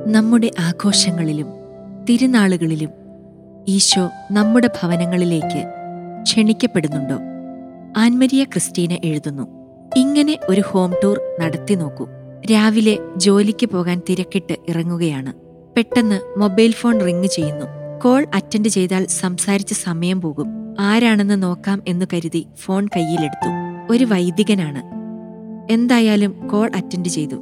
നമ്മുടെ ആഘോഷങ്ങളിലും തിരുനാളുകളിലും ഈശോ നമ്മുടെ ഭവനങ്ങളിലേക്ക് ക്ഷണിക്കപ്പെടുന്നുണ്ടോ ആൻമരിയ ക്രിസ്റ്റീന എഴുതുന്നു ഇങ്ങനെ ഒരു ഹോം ടൂർ നടത്തി നോക്കൂ രാവിലെ ജോലിക്ക് പോകാൻ തിരക്കിട്ട് ഇറങ്ങുകയാണ് പെട്ടെന്ന് മൊബൈൽ ഫോൺ റിങ് ചെയ്യുന്നു കോൾ അറ്റൻഡ് ചെയ്താൽ സംസാരിച്ച് സമയം പോകും ആരാണെന്ന് നോക്കാം എന്ന് കരുതി ഫോൺ കയ്യിലെടുത്തു ഒരു വൈദികനാണ് എന്തായാലും കോൾ അറ്റൻഡ് ചെയ്തു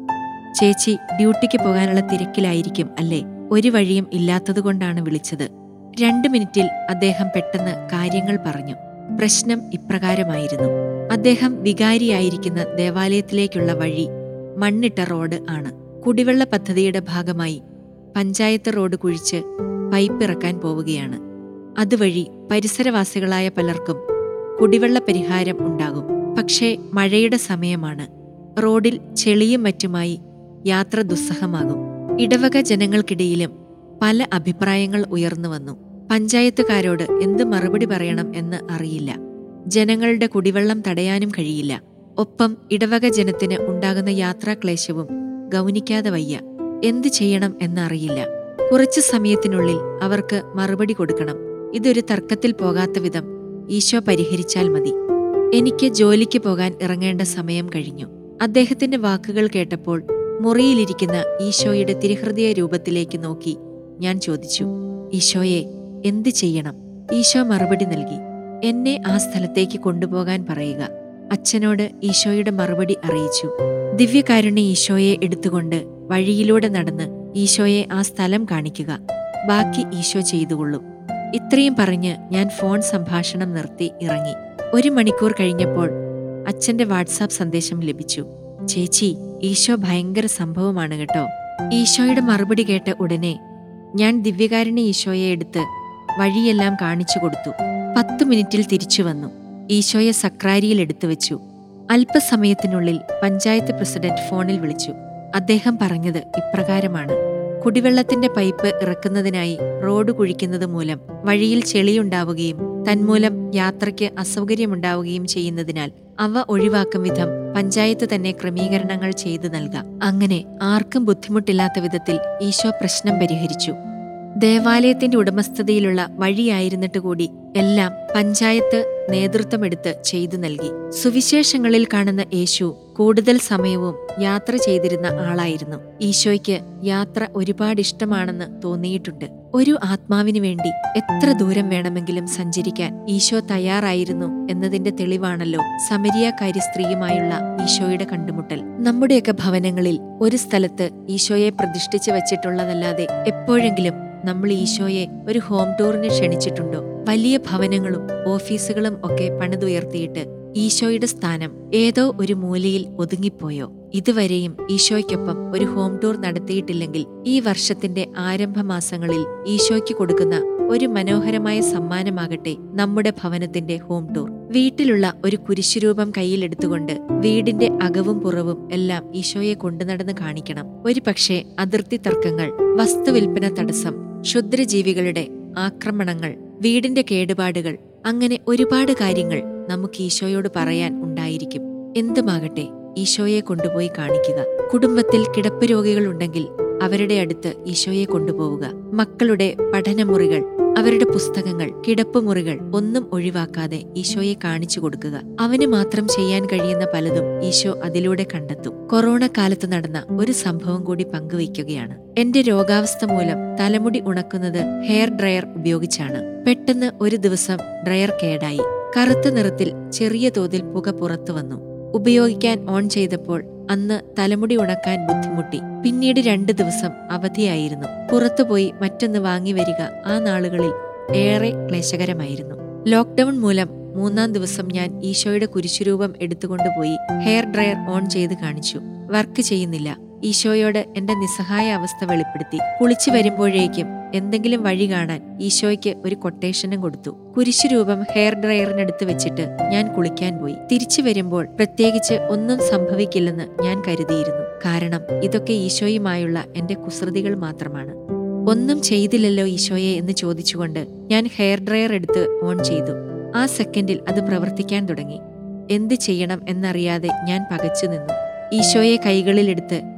ചേച്ചി ഡ്യൂട്ടിക്ക് പോകാനുള്ള തിരക്കിലായിരിക്കും അല്ലേ ഒരു വഴിയും ഇല്ലാത്തതുകൊണ്ടാണ് വിളിച്ചത് രണ്ട് മിനിറ്റിൽ അദ്ദേഹം പെട്ടെന്ന് കാര്യങ്ങൾ പറഞ്ഞു പ്രശ്നം ഇപ്രകാരമായിരുന്നു അദ്ദേഹം വികാരിയായിരിക്കുന്ന ദേവാലയത്തിലേക്കുള്ള വഴി മണ്ണിട്ട റോഡ് ആണ് കുടിവെള്ള പദ്ധതിയുടെ ഭാഗമായി പഞ്ചായത്ത് റോഡ് കുഴിച്ച് പൈപ്പ് ഇറക്കാൻ പോവുകയാണ് അതുവഴി പരിസരവാസികളായ പലർക്കും കുടിവെള്ള പരിഹാരം ഉണ്ടാകും പക്ഷേ മഴയുടെ സമയമാണ് റോഡിൽ ചെളിയും മറ്റുമായി യാത്ര ദുസ്സഹമാകും ഇടവക ജനങ്ങൾക്കിടയിലും പല അഭിപ്രായങ്ങൾ ഉയർന്നു വന്നു പഞ്ചായത്തുകാരോട് എന്ത് മറുപടി പറയണം എന്ന് അറിയില്ല ജനങ്ങളുടെ കുടിവെള്ളം തടയാനും കഴിയില്ല ഒപ്പം ഇടവക ജനത്തിന് ഉണ്ടാകുന്ന യാത്രാക്ലേശവും ഗൗനിക്കാതെ വയ്യ എന്തു ചെയ്യണം എന്നറിയില്ല കുറച്ചു സമയത്തിനുള്ളിൽ അവർക്ക് മറുപടി കൊടുക്കണം ഇതൊരു തർക്കത്തിൽ പോകാത്ത വിധം ഈശോ പരിഹരിച്ചാൽ മതി എനിക്ക് ജോലിക്ക് പോകാൻ ഇറങ്ങേണ്ട സമയം കഴിഞ്ഞു അദ്ദേഹത്തിന്റെ വാക്കുകൾ കേട്ടപ്പോൾ മുറിയിലിരിക്കുന്ന ഈശോയുടെ തിരുഹൃദയ രൂപത്തിലേക്ക് നോക്കി ഞാൻ ചോദിച്ചു ഈശോയെ എന്ത് ചെയ്യണം ഈശോ മറുപടി നൽകി എന്നെ ആ സ്ഥലത്തേക്ക് കൊണ്ടുപോകാൻ പറയുക അച്ഛനോട് ഈശോയുടെ മറുപടി അറിയിച്ചു ദിവ്യകാരുണ്യ ഈശോയെ എടുത്തുകൊണ്ട് വഴിയിലൂടെ നടന്ന് ഈശോയെ ആ സ്ഥലം കാണിക്കുക ബാക്കി ഈശോ ചെയ്തുകൊള്ളും ഇത്രയും പറഞ്ഞ് ഞാൻ ഫോൺ സംഭാഷണം നിർത്തി ഇറങ്ങി ഒരു മണിക്കൂർ കഴിഞ്ഞപ്പോൾ അച്ഛന്റെ വാട്സാപ്പ് സന്ദേശം ലഭിച്ചു ചേച്ചി ഈശോ ഭയങ്കര സംഭവമാണ് കേട്ടോ ഈശോയുടെ മറുപടി കേട്ട ഉടനെ ഞാൻ ദിവ്യകാരുണ്യ ഈശോയെ എടുത്ത് വഴിയെല്ലാം കാണിച്ചു കൊടുത്തു പത്തു മിനിറ്റിൽ തിരിച്ചു വന്നു ഈശോയെ സക്രാരിയിൽ എടുത്തു വെച്ചു അല്പസമയത്തിനുള്ളിൽ പഞ്ചായത്ത് പ്രസിഡന്റ് ഫോണിൽ വിളിച്ചു അദ്ദേഹം പറഞ്ഞത് ഇപ്രകാരമാണ് കുടിവെള്ളത്തിന്റെ പൈപ്പ് ഇറക്കുന്നതിനായി റോഡ് കുഴിക്കുന്നത് മൂലം വഴിയിൽ ചെളിയുണ്ടാവുകയും തന്മൂലം യാത്രയ്ക്ക് അസൗകര്യമുണ്ടാവുകയും ചെയ്യുന്നതിനാൽ അവ ഒഴിവാക്കും വിധം പഞ്ചായത്ത് തന്നെ ക്രമീകരണങ്ങൾ ചെയ്തു നൽകാം അങ്ങനെ ആർക്കും ബുദ്ധിമുട്ടില്ലാത്ത വിധത്തിൽ ഈശോ പ്രശ്നം പരിഹരിച്ചു ദേവാലയത്തിന്റെ ഉടമസ്ഥതയിലുള്ള വഴിയായിരുന്നിട്ട് കൂടി എല്ലാം പഞ്ചായത്ത് നേതൃത്വമെടുത്ത് ചെയ്തു നൽകി സുവിശേഷങ്ങളിൽ കാണുന്ന യേശു കൂടുതൽ സമയവും യാത്ര ചെയ്തിരുന്ന ആളായിരുന്നു ഈശോയ്ക്ക് യാത്ര ഒരുപാട് ഇഷ്ടമാണെന്ന് തോന്നിയിട്ടുണ്ട് ഒരു ആത്മാവിനു വേണ്ടി എത്ര ദൂരം വേണമെങ്കിലും സഞ്ചരിക്കാൻ ഈശോ തയ്യാറായിരുന്നു എന്നതിന്റെ തെളിവാണല്ലോ സമരിയാക്കാരി സ്ത്രീയുമായുള്ള ഈശോയുടെ കണ്ടുമുട്ടൽ നമ്മുടെയൊക്കെ ഭവനങ്ങളിൽ ഒരു സ്ഥലത്ത് ഈശോയെ പ്രതിഷ്ഠിച്ചു വച്ചിട്ടുള്ളതല്ലാതെ എപ്പോഴെങ്കിലും നമ്മൾ ഈശോയെ ഒരു ഹോം ടൂറിന് ക്ഷണിച്ചിട്ടുണ്ടോ വലിയ ഭവനങ്ങളും ഓഫീസുകളും ഒക്കെ പണിതുയർത്തിയിട്ട് ഈശോയുടെ സ്ഥാനം ഏതോ ഒരു മൂലയിൽ ഒതുങ്ങിപ്പോയോ ഇതുവരെയും ഈശോയ്ക്കൊപ്പം ഒരു ഹോം ടൂർ നടത്തിയിട്ടില്ലെങ്കിൽ ഈ വർഷത്തിന്റെ ആരംഭ മാസങ്ങളിൽ ഈശോയ്ക്ക് കൊടുക്കുന്ന ഒരു മനോഹരമായ സമ്മാനമാകട്ടെ നമ്മുടെ ഭവനത്തിന്റെ ഹോം ടൂർ വീട്ടിലുള്ള ഒരു കുരിശുരൂപം കയ്യിലെടുത്തുകൊണ്ട് വീടിന്റെ അകവും പുറവും എല്ലാം ഈശോയെ കൊണ്ടുനടന്ന് കാണിക്കണം ഒരു പക്ഷേ അതിർത്തി തർക്കങ്ങൾ വസ്തുവിൽപ്പന തടസ്സം ക്ഷുദ്രജീവികളുടെ ആക്രമണങ്ങൾ വീടിന്റെ കേടുപാടുകൾ അങ്ങനെ ഒരുപാട് കാര്യങ്ങൾ നമുക്ക് ഈശോയോട് പറയാൻ ഉണ്ടായിരിക്കും എന്തുമാകട്ടെ ഈശോയെ കൊണ്ടുപോയി കാണിക്കുക കുടുംബത്തിൽ കിടപ്പ് രോഗികളുണ്ടെങ്കിൽ അവരുടെ അടുത്ത് ഈശോയെ കൊണ്ടുപോവുക മക്കളുടെ പഠനമുറികൾ അവരുടെ പുസ്തകങ്ങൾ കിടപ്പുമുറികൾ ഒന്നും ഒഴിവാക്കാതെ ഈശോയെ കാണിച്ചു കൊടുക്കുക അവന് മാത്രം ചെയ്യാൻ കഴിയുന്ന പലതും ഈശോ അതിലൂടെ കണ്ടെത്തും കൊറോണ കാലത്ത് നടന്ന ഒരു സംഭവം കൂടി പങ്കുവയ്ക്കുകയാണ് എന്റെ രോഗാവസ്ഥ മൂലം തലമുടി ഉണക്കുന്നത് ഹെയർ ഡ്രയർ ഉപയോഗിച്ചാണ് പെട്ടെന്ന് ഒരു ദിവസം ഡ്രയർ കേടായി കറുത്ത നിറത്തിൽ ചെറിയ തോതിൽ പുക പുറത്തു വന്നു ഉപയോഗിക്കാൻ ഓൺ ചെയ്തപ്പോൾ അന്ന് തലമുടി ഉണക്കാൻ ബുദ്ധിമുട്ടി പിന്നീട് രണ്ടു ദിവസം അവധിയായിരുന്നു പുറത്തുപോയി മറ്റൊന്ന് വാങ്ങി വരിക ആ നാളുകളിൽ ഏറെ ക്ലേശകരമായിരുന്നു ലോക്ക്ഡൌൺ മൂലം മൂന്നാം ദിവസം ഞാൻ ഈശോയുടെ കുരിശുരൂപം എടുത്തുകൊണ്ടുപോയി ഹെയർ ഡ്രയർ ഓൺ ചെയ്ത് കാണിച്ചു വർക്ക് ചെയ്യുന്നില്ല ഈശോയോട് എന്റെ നിസ്സഹായ അവസ്ഥ വെളിപ്പെടുത്തി കുളിച്ചു വരുമ്പോഴേക്കും എന്തെങ്കിലും വഴി കാണാൻ ഈശോയ്ക്ക് ഒരു കൊട്ടേഷനും കൊടുത്തു കുരിശുരൂപം ഹെയർ ഡ്രയറിനടുത്ത് വെച്ചിട്ട് ഞാൻ കുളിക്കാൻ പോയി തിരിച്ചു വരുമ്പോൾ പ്രത്യേകിച്ച് ഒന്നും സംഭവിക്കില്ലെന്ന് ഞാൻ കരുതിയിരുന്നു കാരണം ഇതൊക്കെ ഈശോയുമായുള്ള എന്റെ കുസൃതികൾ മാത്രമാണ് ഒന്നും ചെയ്തില്ലല്ലോ ഈശോയെ എന്ന് ചോദിച്ചുകൊണ്ട് ഞാൻ ഹെയർ ഡ്രയർ എടുത്ത് ഓൺ ചെയ്തു ആ സെക്കൻഡിൽ അത് പ്രവർത്തിക്കാൻ തുടങ്ങി എന്ത് ചെയ്യണം എന്നറിയാതെ ഞാൻ പകച്ചു നിന്നു ഈശോയെ കൈകളിലെടുത്ത്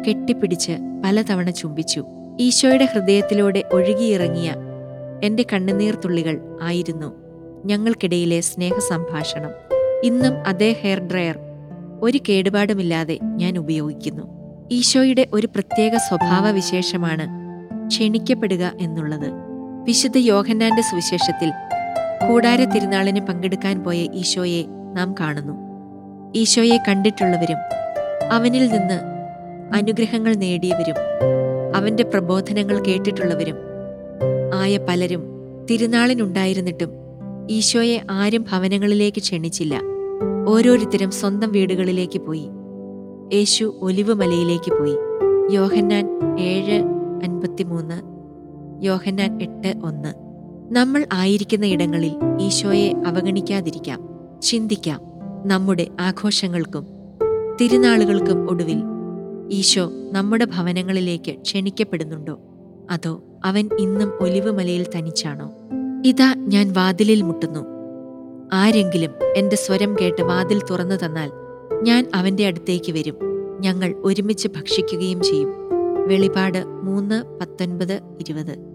കെട്ടിപ്പിടിച്ച് പലതവണ ചുംബിച്ചു ഈശോയുടെ ഹൃദയത്തിലൂടെ ഒഴുകിയിറങ്ങിയ എന്റെ കണ്ണുനീർ തുള്ളികൾ ആയിരുന്നു ഞങ്ങൾക്കിടയിലെ സ്നേഹസംഭാഷണം ഇന്നും അതേ ഹെയർ ഡ്രയർ ഒരു കേടുപാടുമില്ലാതെ ഞാൻ ഉപയോഗിക്കുന്നു ഈശോയുടെ ഒരു പ്രത്യേക സ്വഭാവവിശേഷമാണ് ക്ഷണിക്കപ്പെടുക എന്നുള്ളത് വിശുദ്ധ യോഹന്നാന്റെ സുവിശേഷത്തിൽ കൂടാര തിരുനാളിന് പങ്കെടുക്കാൻ പോയ ഈശോയെ നാം കാണുന്നു ഈശോയെ കണ്ടിട്ടുള്ളവരും അവനിൽ നിന്ന് അനുഗ്രഹങ്ങൾ നേടിയവരും അവന്റെ പ്രബോധനങ്ങൾ കേട്ടിട്ടുള്ളവരും ആയ പലരും തിരുനാളിനുണ്ടായിരുന്നിട്ടും ഈശോയെ ആരും ഭവനങ്ങളിലേക്ക് ക്ഷണിച്ചില്ല ഓരോരുത്തരും സ്വന്തം വീടുകളിലേക്ക് പോയി യേശു ഒലിവ് മലയിലേക്ക് പോയി യോഹന്നാൻ ഏഴ് അൻപത്തിമൂന്ന് യോഹന്നാൻ എട്ട് ഒന്ന് നമ്മൾ ആയിരിക്കുന്ന ഇടങ്ങളിൽ ഈശോയെ അവഗണിക്കാതിരിക്കാം ചിന്തിക്കാം നമ്മുടെ ആഘോഷങ്ങൾക്കും തിരുനാളുകൾക്കും ഒടുവിൽ ഈശോ നമ്മുടെ ഭവനങ്ങളിലേക്ക് ക്ഷണിക്കപ്പെടുന്നുണ്ടോ അതോ അവൻ ഇന്നും ഒലിവ് മലയിൽ തനിച്ചാണോ ഇതാ ഞാൻ വാതിലിൽ മുട്ടുന്നു ആരെങ്കിലും എന്റെ സ്വരം കേട്ട് വാതിൽ തുറന്നു തന്നാൽ ഞാൻ അവന്റെ അടുത്തേക്ക് വരും ഞങ്ങൾ ഒരുമിച്ച് ഭക്ഷിക്കുകയും ചെയ്യും വെളിപാട് മൂന്ന് പത്തൊൻപത് ഇരുപത്